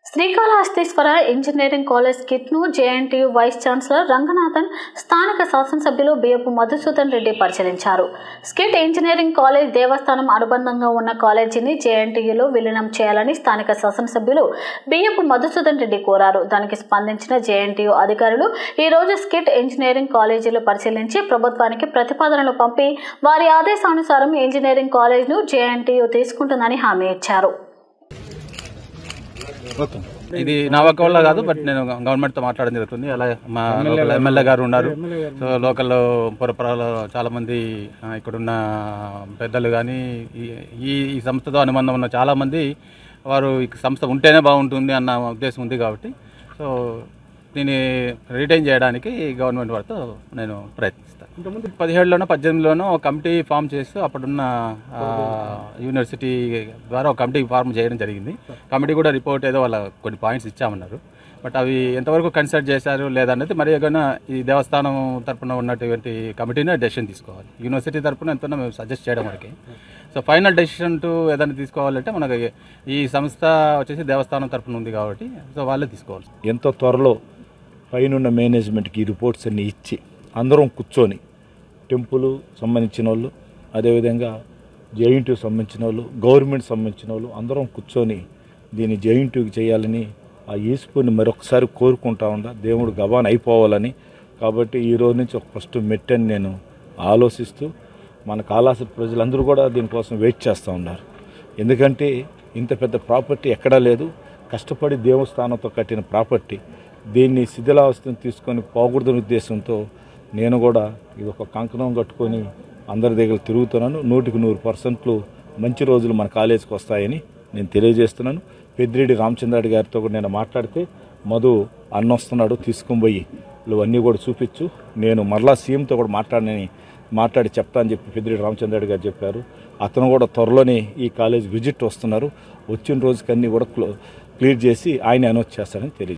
Srikalahasteeswara engineering college కిట్ను JNTU vice chancellor Ranganathan స్థానిక శాసనసభ్యులు బియ్యపు మధుసూదన్ రెడ్డి పరిశీలించారు స్కిట్ ఇంజనీరింగ్ కాలేజ్ దేవస్థానం అనుబంధంగా ఉన్న కాలేజీని జేఎన్టీయులో విలీనం చేయాలని స్థానిక శాసనసభ్యులు బియ్యపు మధుసూదన్ రెడ్డి కోరారు దానికి స్పందించిన జేఎన్టీయు అధికారులు ఈ రోజు స్కిట్ ఇంజనీరింగ్ కాలేజీలు పరిశీలించి ప్రభుత్వానికి ప్రతిపాదనలు పంపి వారి ఆదేశానుసారం ఇంజనీరింగ్ కాలేజ్ను జేఎన్టీయు తీసుకుంటుందని హామీ ఇచ్చారు ఇది నా ఒక్క వల్ల కాదు బట్ నేను గవర్నమెంట్ తో మాట్లాడడం జరుగుతుంది అలాగే మా లోకల్ ఎమ్మెల్యే గారు ఉన్నారు సో లోకల్లో పురపురాలో చాలా మంది ఆ, ఇక్కడున్న పెద్దలు కానీ ఈ ఈ సంస్థతో అనుబంధం ఉన్న చాలా మంది వారు ఈ సంస్థ ఉంటేనే బాగుంటుంది అన్న ఉద్దేశం ఉంది కాబట్టి సో దీన్ని రిటైన్ చేయడానికి గవర్నమెంట్ వారితో నేను ప్రయత్నిస్తాను ఇంతకుముందు పదిహేడులోనో పద్దెనిమిదిలోనో ఒక కమిటీ ఫామ్ చేస్తూ అప్పుడున్న ఆ, యూనివర్సిటీ ద్వారా ఒక కమిటీ ఫార్మ్ చేయడం జరిగింది కమిటీ కూడా రిపోర్ట్ ఏదో వాళ్ళ కొన్ని పాయింట్స్ ఇచ్చామన్నారు బట్ అవి ఎంతవరకు కన్సిడర్ చేశారు లేదన్నది మరి ఏమైనా ఈ దేవస్థానం తరపున ఉన్నటువంటి కమిటీనే డెసిషన్ తీసుకోవాలి యూనివర్సిటీ తరపున ఎంతో మేము సజెస్ట్ చేయడం వరకే సో ఫైనల్ డెసిషన్ టు ఏదైనా తీసుకోవాలంటే మనకి ఈ సంస్థ వచ్చేసి దేవస్థానం తరపున ఉంది కాబట్టి సో వాళ్ళే తీసుకోవాలి ఎంతో త్వరలో పైనున్న మేనేజ్మెంట్కి ఈ రిపోర్ట్స్ అన్ని ఇచ్చి అందరం కూర్చొని టెంపుల్ సంబంధించిన వాళ్ళు అదేవిధంగా జేఎన్టీకి సంబంధించిన వాళ్ళు గవర్నమెంట్ సంబంధించిన వాళ్ళు అందరం కూర్చొని దీన్ని జేఎన్టీకి చేయాలని ఆ ఈశ్వరుని మరొకసారి కోరుకుంటా ఉండా దేవుడు గబాన్ అయిపోవాలని కాబట్టి ఈ రోజు నుంచి ఒక ఫస్ట్ మెట్టని నేను ఆలోచిస్తూ మన కాళాసి ప్రజలందరూ కూడా దీనికోసం వెయిట్ చేస్తూ ఉన్నారు ఎందుకంటే ఇంత పెద్ద ప్రాపర్టీ ఎక్కడా లేదు కష్టపడి దేవస్థానంతో కట్టిన ప్రాపర్టీ దీన్ని శిథిలావస్థను తీసుకొని పోకూడదనే ఉద్దేశంతో నేను కూడా ఇది ఒక కంకణం కట్టుకొని అందరి దగ్గర తిరుగుతున్నాను నూటికి నూరు పర్సెంట్లు మంచి రోజులు మన కాలేజీకి వస్తాయని నేను తెలియజేస్తున్నాను పెద్దిరెడ్డి రామచంద్రారెడ్డి గారితో కూడా నేను మాట్లాడితే మధు అన్న వస్తున్నాడు తీసుకొని పోయి ఇవన్నీ కూడా చూపించు నేను మరలా సీఎంతో కూడా మాట్లాడనని మాట్లాడి చెప్తా అని చెప్పి పెద్దిరెడ్డి రామచంద్రారెడ్డి గారు చెప్పారు అతను కూడా త్వరలోనే ఈ కాలేజ్ విజిట్ వస్తున్నారు వచ్చిన రోజుకి అన్నీ కూడా క్లో- క్లియర్ చేసి ఆయన అనౌన్స్ చేస్తారని తెలియజేస్తాను